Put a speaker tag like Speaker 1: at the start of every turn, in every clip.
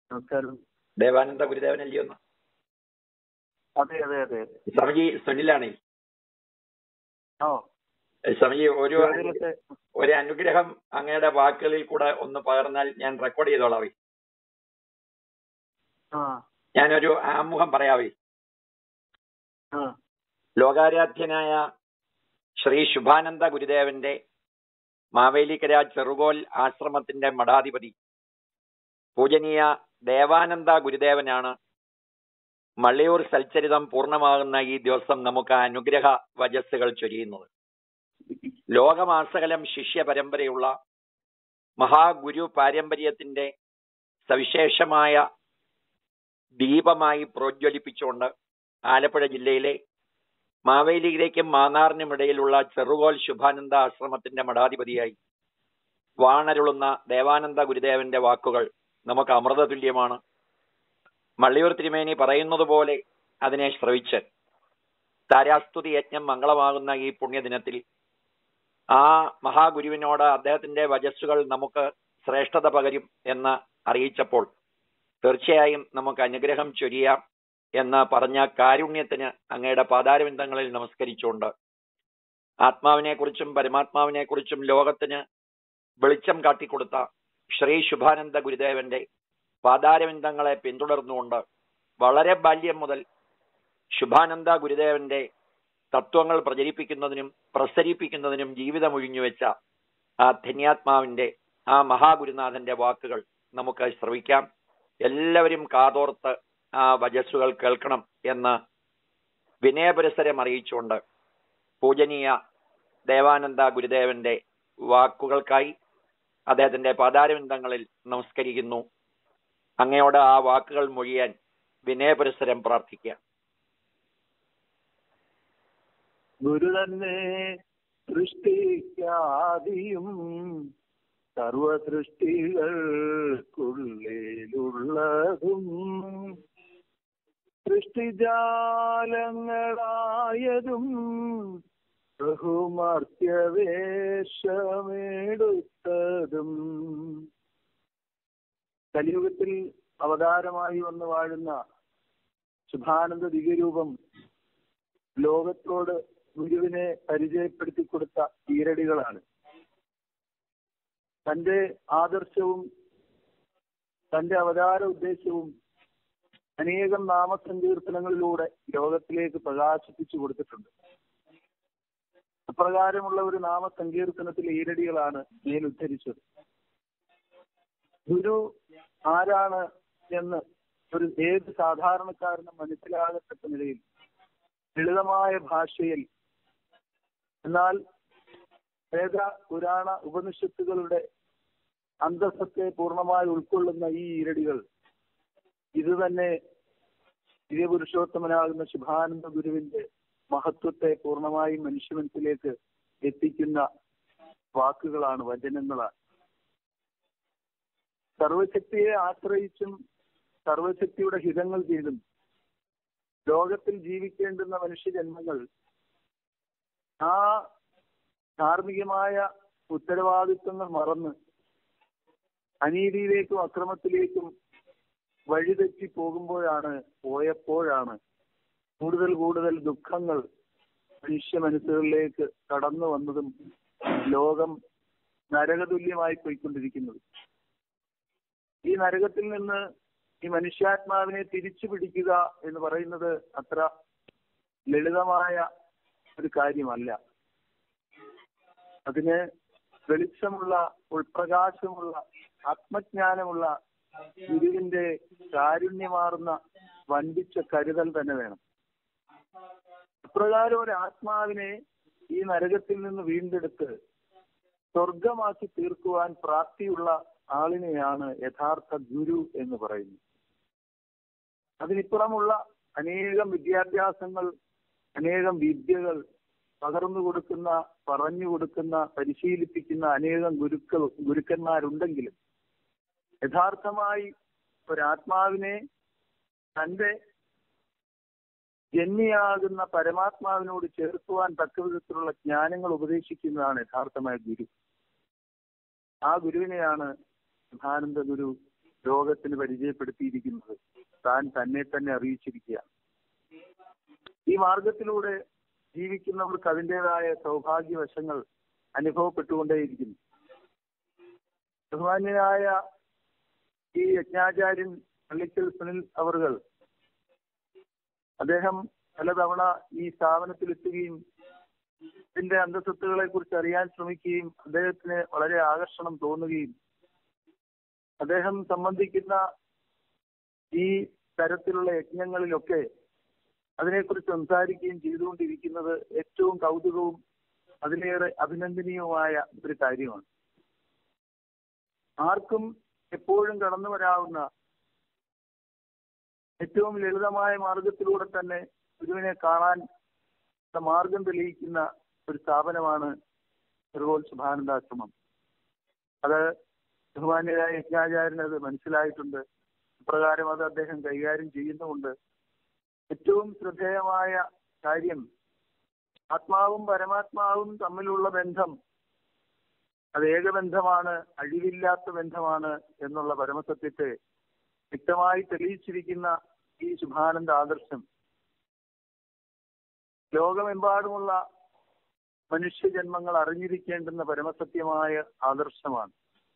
Speaker 1: നമസ്കാരം
Speaker 2: ദേവാനന്ദ ഗുരുദേവനല്ലയോ എന്ന്
Speaker 1: അതെ അതെ അതെ
Speaker 2: സ്വാമിജി സുനിലാണേ
Speaker 1: ആ
Speaker 2: സ്വാമിജി ഒരു
Speaker 1: ഗുരുവായൂരത്തെ
Speaker 2: ഒരു അനുഗ്രഹം അങ്ങയുടെ വാക്കുകളിൽ കൂടെ ഒന്ന് പകർന്നാൽ ഞാൻ റെക്കോർഡ് ചെയ്തോളാവേ
Speaker 1: ആ
Speaker 2: ഞാനൊരു ആമുഖം പറയാവേ
Speaker 1: ആ
Speaker 2: ലോകാരാധ്യനായ ശ്രീ ശുഭാനന്ദ ഗുരുദേവന്റെ മാവേലിക്കര ചെറുകോൽ ആശ്രമത്തിന്റെ മഠാധിപതി പൂജനീയ ദേവാനന്ദ ഗുരുദേവനാണ് മള്ളിയൂർ സൽച്ചരിതം പൂർണ്ണമാകുന്ന ഈ ദിവസം നമുക്ക് അനുഗ്രഹ വജസ്സുകൾ ചൊരിയുന്നത് ലോകമാസകലം ശിഷ്യ പരമ്പരയുള്ള മഹാഗുരു പാരമ്പര്യത്തിന്റെ സവിശേഷമായ ദീപമായി പ്രോജ്വലിപ്പിച്ചുകൊണ്ട് ആലപ്പുഴ ജില്ലയിലെ മാവേലിയിലേക്കും മാന്നാറിനും ഇടയിലുള്ള ചെറുകോൽ ശുഭാനന്ദ ആശ്രമത്തിന്റെ മഠാധിപതിയായി വാണരുളുന്ന ദേവാനന്ദ ഗുരുദേവന്റെ വാക്കുകൾ നമുക്ക് അമൃതതുല്യമാണ് മള്ളിയൂർ തിരുമേനി പറയുന്നത് പോലെ അതിനെ ശ്രവിച്ച് താരാസ്തുതി യജ്ഞം മംഗളമാകുന്ന ഈ പുണ്യദിനത്തിൽ ആ മഹാഗുരുവിനോട് അദ്ദേഹത്തിന്റെ വജസ്സുകൾ നമുക്ക് ശ്രേഷ്ഠത പകരും എന്ന് അറിയിച്ചപ്പോൾ തീർച്ചയായും നമുക്ക് അനുഗ്രഹം ചൊരിയാം എന്ന് പറഞ്ഞ കാരുണ്യത്തിന് അങ്ങയുടെ പാതാരബന്ധങ്ങളിൽ നമസ്കരിച്ചുകൊണ്ട് ആത്മാവിനെ കുറിച്ചും പരമാത്മാവിനെ കുറിച്ചും ലോകത്തിന് വെളിച്ചം കാട്ടിക്കൊടുത്ത ശ്രീ ശുഭാനന്ദ ഗുരുദേവന്റെ പാതാരബന്ധങ്ങളെ പിന്തുടർന്നുകൊണ്ട് വളരെ ബാല്യം മുതൽ ശുഭാനന്ദ ഗുരുദേവന്റെ തത്വങ്ങൾ പ്രചരിപ്പിക്കുന്നതിനും പ്രസരിപ്പിക്കുന്നതിനും ജീവിതം ഒഴിഞ്ഞുവെച്ച ആ ധന്യാത്മാവിന്റെ ആ മഹാഗുരുനാഥന്റെ വാക്കുകൾ നമുക്ക് ശ്രവിക്കാം എല്ലാവരും കാതോർത്ത് ആ വജസ്സുകൾ കേൾക്കണം എന്ന് വിനയപുരസരം അറിയിച്ചുകൊണ്ട് പൂജനീയ ദേവാനന്ദ ഗുരുദേവന്റെ വാക്കുകൾക്കായി അദ്ദേഹത്തിന്റെ പാതാരബന്ധങ്ങളിൽ നമസ്കരിക്കുന്നു അങ്ങയോട് ആ വാക്കുകൾ മൊഴിയാൻ വിനയപുരസരം പ്രാർത്ഥിക്കുക
Speaker 1: ഗുരു തന്നെ സൃഷ്ടിക്കാതെയും സർവസൃഷ്ടികൾക്കുള്ളിലുള്ളതും സൃഷ്ടിജാലങ്ങളായതും ബഹുമർത്യവേഷമെടുത്തതും കലിയുഗത്തിൽ അവതാരമായി വന്നു വാഴുന്ന ശുഭാനന്ദ ദിവ്യരൂപം ലോകത്തോട് ഗുരുവിനെ പരിചയപ്പെടുത്തി കൊടുത്ത ഈരടികളാണ് തന്റെ ആദർശവും തന്റെ അവതാര ഉദ്ദേശവും അനേകം നാമസങ്കീർത്തനങ്ങളിലൂടെ ലോകത്തിലേക്ക് പ്രകാശിപ്പിച്ചു കൊടുത്തിട്ടുണ്ട് അപ്രകാരമുള്ള ഒരു നാമസങ്കീർത്തനത്തിൽ ഈരടികളാണ് ഞാൻ ഉദ്ധരിച്ചത് ഗുരു ആരാണ് എന്ന് ഒരു ഏത് സാധാരണക്കാരനും മനസ്സിലാകത്തക്ക നിലയിൽ ലളിതമായ ഭാഷയിൽ എന്നാൽ വേദ പുരാണ ഉപനിഷത്തുകളുടെ അന്തസ്സത്തെ പൂർണ്ണമായി ഉൾക്കൊള്ളുന്ന ഈ ഈരടികൾ ഇത് തന്നെ ദിവ്യപുരുഷോത്തമനാകുന്ന ശുഭാനന്ദ ഗുരുവിന്റെ മഹത്വത്തെ പൂർണ്ണമായും മനുഷ്യമനസ്സിലേക്ക് എത്തിക്കുന്ന വാക്കുകളാണ് വചനങ്ങളാണ് സർവശക്തിയെ ആശ്രയിച്ചും സർവശക്തിയുടെ ഹിതങ്ങൾ ചെയ്തും ലോകത്തിൽ ജീവിക്കേണ്ടുന്ന മനുഷ്യജന്മങ്ങൾ ആ ധാർമ്മികമായ ഉത്തരവാദിത്വങ്ങൾ മറന്ന് അനീതിയിലേക്കും അക്രമത്തിലേക്കും വഴിതെറ്റി പോകുമ്പോഴാണ് പോയപ്പോഴാണ് കൂടുതൽ കൂടുതൽ ദുഃഖങ്ങൾ മനുഷ്യ മനസ്സുകളിലേക്ക് കടന്നു വന്നതും ലോകം നരകതുല്യമായി പോയിക്കൊണ്ടിരിക്കുന്നത് ഈ നരകത്തിൽ നിന്ന് ഈ മനുഷ്യാത്മാവിനെ തിരിച്ചു പിടിക്കുക എന്ന് പറയുന്നത് അത്ര ലളിതമായ ഒരു കാര്യമല്ല അതിന് വെളിച്ചമുള്ള ഉൾപ്രകാശമുള്ള ആത്മജ്ഞാനമുള്ള ഗുരുവിന്റെ കാരുണ്യമാർന്ന വൻപിച്ച കരുതൽ തന്നെ വേണം അപ്രകാരം ഒരു ആത്മാവിനെ ഈ നരകത്തിൽ നിന്ന് വീണ്ടെടുത്ത് സ്വർഗമാക്കി തീർക്കുവാൻ പ്രാപ്തിയുള്ള ആളിനെയാണ് യഥാർത്ഥ ഗുരു എന്ന് പറയുന്നത് അതിനിപ്പുറമുള്ള അനേകം വിദ്യാഭ്യാസങ്ങൾ അനേകം വിദ്യകൾ പകർന്നു കൊടുക്കുന്ന പറഞ്ഞു കൊടുക്കുന്ന പരിശീലിപ്പിക്കുന്ന അനേകം ഗുരുക്കൾ ഗുരുക്കന്മാരുണ്ടെങ്കിലും യഥാർത്ഥമായി ഒരാത്മാവിനെ തന്റെ ജന്മിയാകുന്ന പരമാത്മാവിനോട് ചേർക്കുവാൻ തക്ക വിധത്തിലുള്ള ജ്ഞാനങ്ങൾ ഉപദേശിക്കുന്നതാണ് യഥാർത്ഥമായ ഗുരു ആ ഗുരുവിനെയാണ് ശുഭാനന്ദ ഗുരു ലോകത്തിന് പരിചയപ്പെടുത്തിയിരിക്കുന്നത് താൻ തന്നെ തന്നെ അറിയിച്ചിരിക്കുകയാണ് ഈ മാർഗത്തിലൂടെ ജീവിക്കുന്നവർക്ക് അതിൻ്റെതായ സൗഭാഗ്യവശങ്ങൾ അനുഭവപ്പെട്ടുകൊണ്ടേയിരിക്കുന്നു ബഹുമാന്യനായ ഈ യജ്ഞാചാര്യൻ പള്ളിക്കൽ സുനിൽ അവറുകൾ അദ്ദേഹം പലതവണ ഈ സ്ഥാപനത്തിൽ എത്തുകയും ഇതിന്റെ അന്തസ്വത്തുകളെ കുറിച്ച് അറിയാൻ ശ്രമിക്കുകയും അദ്ദേഹത്തിന് വളരെ ആകർഷണം തോന്നുകയും അദ്ദേഹം സംബന്ധിക്കുന്ന ഈ തരത്തിലുള്ള യജ്ഞങ്ങളിലൊക്കെ അതിനെക്കുറിച്ച് സംസാരിക്കുകയും ചെയ്തുകൊണ്ടിരിക്കുന്നത് ഏറ്റവും കൗതുകവും അതിലേറെ അഭിനന്ദനീയവുമായ ഒരു കാര്യമാണ് ആർക്കും എപ്പോഴും കടന്നു വരാവുന്ന ഏറ്റവും ലളിതമായ മാർഗത്തിലൂടെ തന്നെ ഗുരുവിനെ കാണാൻ മാർഗം തെളിയിക്കുന്ന ഒരു സ്ഥാപനമാണ് നിർവോൽ ശുഭാനന്ദാശ്രമം അത് ബഹുമാന്യരായ യജ്ഞാചാര്യന് അത് മനസ്സിലായിട്ടുണ്ട് ഇപ്രകാരം അത് അദ്ദേഹം കൈകാര്യം ചെയ്യുന്നുമുണ്ട് ഏറ്റവും ശ്രദ്ധേയമായ കാര്യം ആത്മാവും പരമാത്മാവും തമ്മിലുള്ള ബന്ധം അത് ഏകബന്ധമാണ് അഴിവില്ലാത്ത ബന്ധമാണ് എന്നുള്ള പരമസത്യത്തെ വ്യക്തമായി തെളിയിച്ചിരിക്കുന്ന ഈ ശുഭാനന്ദ ആദർശം ലോകമെമ്പാടുമുള്ള മനുഷ്യജന്മങ്ങൾ അറിഞ്ഞിരിക്കേണ്ടുന്ന പരമസത്യമായ ആദർശമാണ്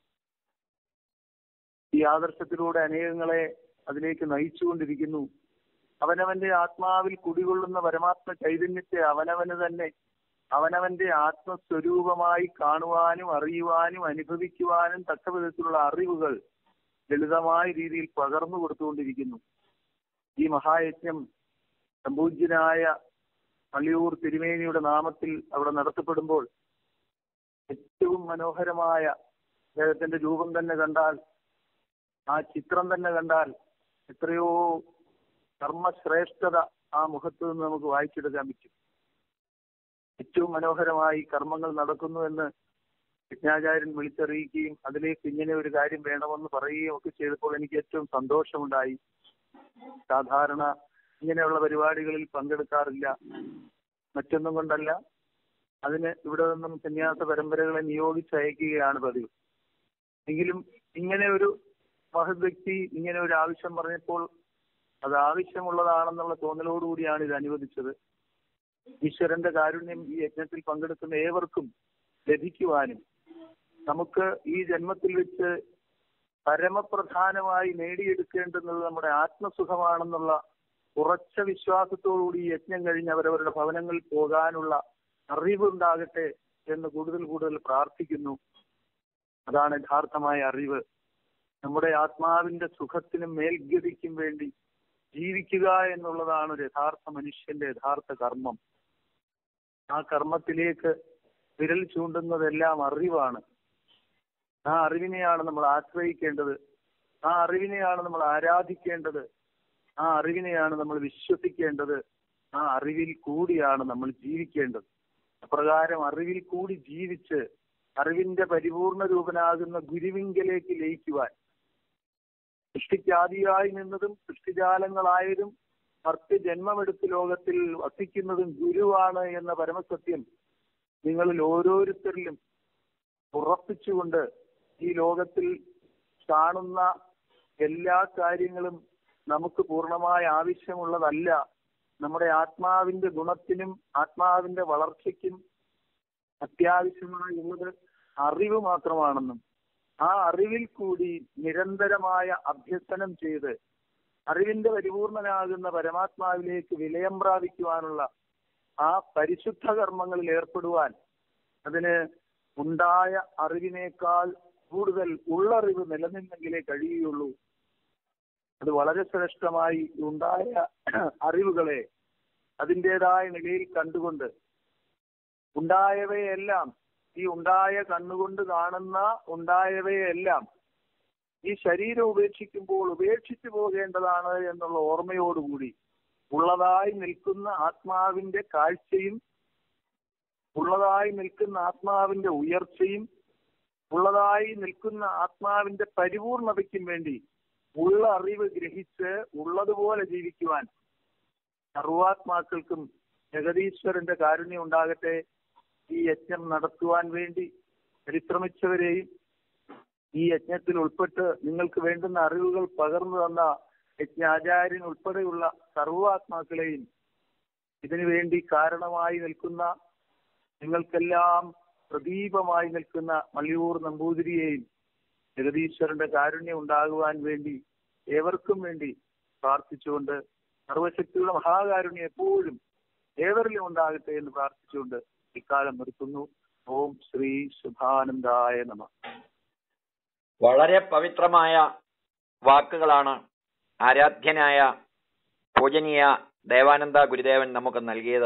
Speaker 1: ഈ ആദർശത്തിലൂടെ അനേകങ്ങളെ അതിലേക്ക് നയിച്ചുകൊണ്ടിരിക്കുന്നു അവനവന്റെ ആത്മാവിൽ കുടികൊള്ളുന്ന പരമാത്മ ചൈതന്യത്തെ അവനവന് തന്നെ അവനവന്റെ ആത്മസ്വരൂപമായി കാണുവാനും അറിയുവാനും അനുഭവിക്കുവാനും തക്ക വിധത്തിലുള്ള അറിവുകൾ ലളിതമായ രീതിയിൽ പകർന്നു കൊടുത്തുകൊണ്ടിരിക്കുന്നു ഈ മഹായജ്ഞം സംപൂജ്യനായ പള്ളിയൂർ തിരുമേനിയുടെ നാമത്തിൽ അവിടെ നടത്തപ്പെടുമ്പോൾ ഏറ്റവും മനോഹരമായ അദ്ദേഹത്തിന്റെ രൂപം തന്നെ കണ്ടാൽ ആ ചിത്രം തന്നെ കണ്ടാൽ എത്രയോ കർമ്മശ്രേഷ്ഠത ആ മുഖത്ത് നിന്ന് നമുക്ക് വായിച്ചെടുക്കാൻ പറ്റും ഏറ്റവും മനോഹരമായി കർമ്മങ്ങൾ നടക്കുന്നു എന്ന് വിജ്ഞാചാര്യൻ വിളിച്ചറിയിക്കുകയും അതിലേക്ക് ഇങ്ങനെ ഒരു കാര്യം വേണമെന്ന് പറയുകയും ഒക്കെ ചെയ്തപ്പോൾ എനിക്ക് ഏറ്റവും സന്തോഷമുണ്ടായി സാധാരണ ഇങ്ങനെയുള്ള പരിപാടികളിൽ പങ്കെടുക്കാറില്ല മറ്റൊന്നും കൊണ്ടല്ല അതിന് ഇവിടെ നിന്നും സന്യാസ പരമ്പരകളെ നിയോഗിച്ചയക്കുകയാണ് പതിവ് എങ്കിലും ഇങ്ങനെ ഒരു മഹത് വ്യക്തി ഇങ്ങനെ ഒരു ആവശ്യം പറഞ്ഞപ്പോൾ അത് ആവശ്യമുള്ളതാണെന്നുള്ള തോന്നലോടുകൂടിയാണ് ഇത് അനുവദിച്ചത് ഈശ്വരന്റെ കാരുണ്യം ഈ യജ്ഞത്തിൽ പങ്കെടുക്കുന്ന ഏവർക്കും ലഭിക്കുവാനും നമുക്ക് ഈ ജന്മത്തിൽ വെച്ച് പരമപ്രധാനമായി നേടിയെടുക്കേണ്ടുന്നത് നമ്മുടെ ആത്മസുഖമാണെന്നുള്ള ഉറച്ച വിശ്വാസത്തോടുകൂടി ഈ യജ്ഞം കഴിഞ്ഞ് അവരവരുടെ ഭവനങ്ങളിൽ പോകാനുള്ള അറിവുണ്ടാകട്ടെ എന്ന് കൂടുതൽ കൂടുതൽ പ്രാർത്ഥിക്കുന്നു അതാണ് യഥാർത്ഥമായ അറിവ് നമ്മുടെ ആത്മാവിന്റെ സുഖത്തിനും മേൽഗതിക്കും വേണ്ടി ജീവിക്കുക എന്നുള്ളതാണ് ഒരു യഥാർത്ഥ മനുഷ്യന്റെ യഥാർത്ഥ കർമ്മം ആ കർമ്മത്തിലേക്ക് വിരൽ ചൂണ്ടുന്നതെല്ലാം അറിവാണ് ആ അറിവിനെയാണ് നമ്മൾ ആശ്രയിക്കേണ്ടത് ആ അറിവിനെയാണ് നമ്മൾ ആരാധിക്കേണ്ടത് ആ അറിവിനെയാണ് നമ്മൾ വിശ്വസിക്കേണ്ടത് ആ അറിവിൽ കൂടിയാണ് നമ്മൾ ജീവിക്കേണ്ടത് അപ്രകാരം അറിവിൽ കൂടി ജീവിച്ച് അറിവിന്റെ പരിപൂർണ രൂപനാകുന്ന ഗുരുവിങ്കലേക്ക് ലയിക്കുവാൻ സൃഷ്ടിക്കാദിയായി നിന്നതും സൃഷ്ടിജാലങ്ങളായതും മർത്തി ജന്മമെടുത്ത് ലോകത്തിൽ വസിക്കുന്നതും ഗുരുവാണ് എന്ന പരമസത്യം നിങ്ങളിൽ ഓരോരുത്തരിലും ഉറപ്പിച്ചുകൊണ്ട് ഈ ലോകത്തിൽ കാണുന്ന എല്ലാ കാര്യങ്ങളും നമുക്ക് പൂർണ്ണമായ ആവശ്യമുള്ളതല്ല നമ്മുടെ ആത്മാവിന്റെ ഗുണത്തിനും ആത്മാവിന്റെ വളർച്ചയ്ക്കും അത്യാവശ്യമായുള്ളത് അറിവ് മാത്രമാണെന്നും ആ അറിവിൽ കൂടി നിരന്തരമായ അഭ്യസനം ചെയ്ത് അറിവിന്റെ പരിപൂർണനാകുന്ന പരമാത്മാവിലേക്ക് വിലയം പ്രാപിക്കുവാനുള്ള ആ പരിശുദ്ധ കർമ്മങ്ങളിൽ ഏർപ്പെടുവാൻ അതിന് ഉണ്ടായ അറിവിനേക്കാൾ കൂടുതൽ ഉള്ളറിവ് നിലനിന്നെങ്കിലേ കഴിയുകയുള്ളൂ അത് വളരെ ശ്രേഷ്ഠമായി ഉണ്ടായ അറിവുകളെ അതിൻ്റെതായ നിലയിൽ കണ്ടുകൊണ്ട് ഉണ്ടായവയെല്ലാം ഈ ഉണ്ടായ കണ്ണുകൊണ്ട് കാണുന്ന ഉണ്ടായവയെല്ലാം ഈ ശരീരം ഉപേക്ഷിക്കുമ്പോൾ ഉപേക്ഷിച്ചു പോകേണ്ടതാണ് എന്നുള്ള ഓർമ്മയോടുകൂടി ഉള്ളതായി നിൽക്കുന്ന ആത്മാവിന്റെ കാഴ്ചയും ഉള്ളതായി നിൽക്കുന്ന ആത്മാവിന്റെ ഉയർച്ചയും ഉള്ളതായി നിൽക്കുന്ന ആത്മാവിന്റെ പരിപൂർണതയ്ക്കും വേണ്ടി ഉള്ള അറിവ് ഗ്രഹിച്ച് ഉള്ളതുപോലെ ജീവിക്കുവാൻ സർവാത്മാക്കൾക്കും ജഗതീശ്വരന്റെ കാരുണ്യം ഉണ്ടാകട്ടെ ഈ യജ്ഞം നടത്തുവാൻ വേണ്ടി പരിശ്രമിച്ചവരെയും ഈ യജ്ഞത്തിൽ ഉൾപ്പെട്ട് നിങ്ങൾക്ക് വേണ്ടുന്ന അറിവുകൾ പകർന്നു തന്ന യജ്ഞാചാര്യൻ ഉൾപ്പെടെയുള്ള സർവാത്മാക്കളെയും ഇതിനു വേണ്ടി കാരണമായി നിൽക്കുന്ന നിങ്ങൾക്കെല്ലാം പ്രദീപമായി നിൽക്കുന്ന മള്ളിയൂർ നമ്പൂതിരിയെയും ജഗതീശ്വരന്റെ കാരുണ്യം ഉണ്ടാകുവാൻ വേണ്ടി ഏവർക്കും വേണ്ടി പ്രാർത്ഥിച്ചുകൊണ്ട് സർവശക്തിയുടെ മഹാകാരുണ്യം എപ്പോഴും ഏവരിലും ഉണ്ടാകട്ടെ എന്ന് പ്രാർത്ഥിച്ചുകൊണ്ട് ഇക്കാലം നിർത്തുന്നു ഓം ശ്രീ ശുഭാനന്ദായ നമ
Speaker 2: വളരെ പവിത്രമായ വാക്കുകളാണ് ആരാധ്യനായ പൂജനീയ ദേവാനന്ദ ഗുരുദേവൻ നമുക്ക് നൽകിയത്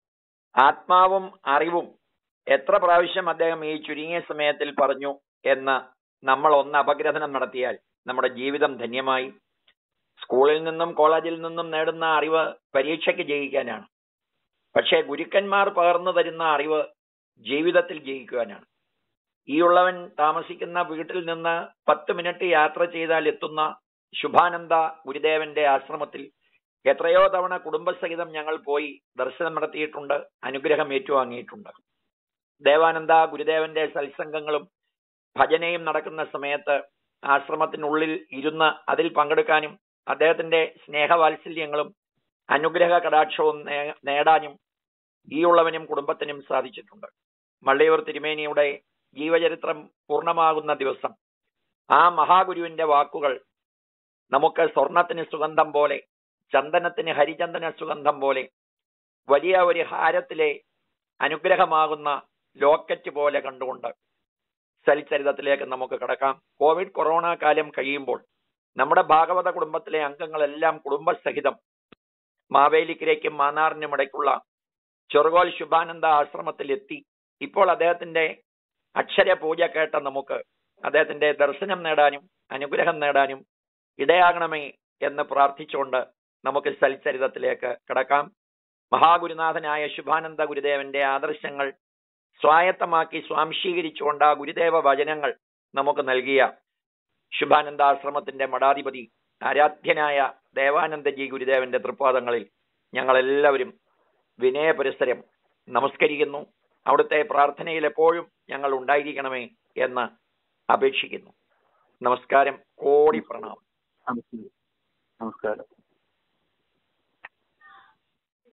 Speaker 2: ആത്മാവും അറിവും എത്ര പ്രാവശ്യം അദ്ദേഹം ഈ ചുരുങ്ങിയ സമയത്തിൽ പറഞ്ഞു എന്ന് നമ്മൾ ഒന്ന് അപഗ്രഥനം നടത്തിയാൽ നമ്മുടെ ജീവിതം ധന്യമായി സ്കൂളിൽ നിന്നും കോളേജിൽ നിന്നും നേടുന്ന അറിവ് പരീക്ഷയ്ക്ക് ജയിക്കാനാണ് പക്ഷേ ഗുരുക്കന്മാർ പകർന്നു തരുന്ന അറിവ് ജീവിതത്തിൽ ജയിക്കുവാനാണ് ഈ ഉള്ളവൻ താമസിക്കുന്ന വീട്ടിൽ നിന്ന് പത്ത് മിനിറ്റ് യാത്ര ചെയ്താൽ എത്തുന്ന ശുഭാനന്ദ ഗുരുദേവന്റെ ആശ്രമത്തിൽ എത്രയോ തവണ കുടുംബസഹിതം ഞങ്ങൾ പോയി ദർശനം നടത്തിയിട്ടുണ്ട് അനുഗ്രഹം ഏറ്റുവാങ്ങിയിട്ടുണ്ട് ദേവാനന്ദ ഗുരുദേവന്റെ സത്സംഗങ്ങളും ഭജനയും നടക്കുന്ന സമയത്ത് ആശ്രമത്തിനുള്ളിൽ ഇരുന്ന് അതിൽ പങ്കെടുക്കാനും അദ്ദേഹത്തിന്റെ സ്നേഹവാത്സല്യങ്ങളും അനുഗ്രഹ കടാക്ഷവും നേ- നേടാനും ഈ ഉള്ളവനും കുടുംബത്തിനും സാധിച്ചിട്ടുണ്ട് മള്ളിയൂർ തിരുമേനിയുടെ ജീവചരിത്രം പൂർണ്ണമാകുന്ന ദിവസം ആ മഹാഗുരുവിന്റെ വാക്കുകൾ നമുക്ക് സ്വർണത്തിന് സുഗന്ധം പോലെ ചന്ദനത്തിന് ഹരിചന്ദന സുഗന്ധം പോലെ വലിയ ഒരു ഹാരത്തിലെ അനുഗ്രഹമാകുന്ന ലോക്കറ്റ് പോലെ കണ്ടുകൊണ്ട് സൽചരിതത്തിലേക്ക് നമുക്ക് കടക്കാം കോവിഡ് കൊറോണ കാലം കഴിയുമ്പോൾ നമ്മുടെ ഭാഗവത കുടുംബത്തിലെ അംഗങ്ങളെല്ലാം കുടുംബസഹിതം മാവേലിക്കരയ്ക്കും മാന്നാറിനും ഇടയ്ക്കുള്ള ചെറുകോൽ ശുഭാനന്ദ ആശ്രമത്തിൽ എത്തി ഇപ്പോൾ അദ്ദേഹത്തിന്റെ അക്ഷര പൂജ കേട്ട നമുക്ക് അദ്ദേഹത്തിന്റെ ദർശനം നേടാനും അനുഗ്രഹം നേടാനും ഇടയാകണമേ എന്ന് പ്രാർത്ഥിച്ചുകൊണ്ട് നമുക്ക് സൽചരിതത്തിലേക്ക് കടക്കാം മഹാഗുരുനാഥനായ ശുഭാനന്ദ ഗുരുദേവന്റെ ആദർശങ്ങൾ സ്വായത്തമാക്കി സ്വാംശീകരിച്ചുകൊണ്ട് ആ ഗുരുദേവ വചനങ്ങൾ നമുക്ക് നൽകിയ ശുഭാനന്ദാശ്രമത്തിന്റെ മഠാധിപതി ആരാധ്യനായ ദേവാനന്ദജി ഗുരുദേവന്റെ തൃപ്പാദങ്ങളിൽ ഞങ്ങൾ എല്ലാവരും വിനയപരിസരം നമസ്കരിക്കുന്നു അവിടുത്തെ പ്രാർത്ഥനയിൽ എപ്പോഴും ഞങ്ങൾ ഉണ്ടായിരിക്കണമേ എന്ന് അപേക്ഷിക്കുന്നു നമസ്കാരം കോടി പ്രണാമം
Speaker 1: നമസ്കാരം നമസ്കാരം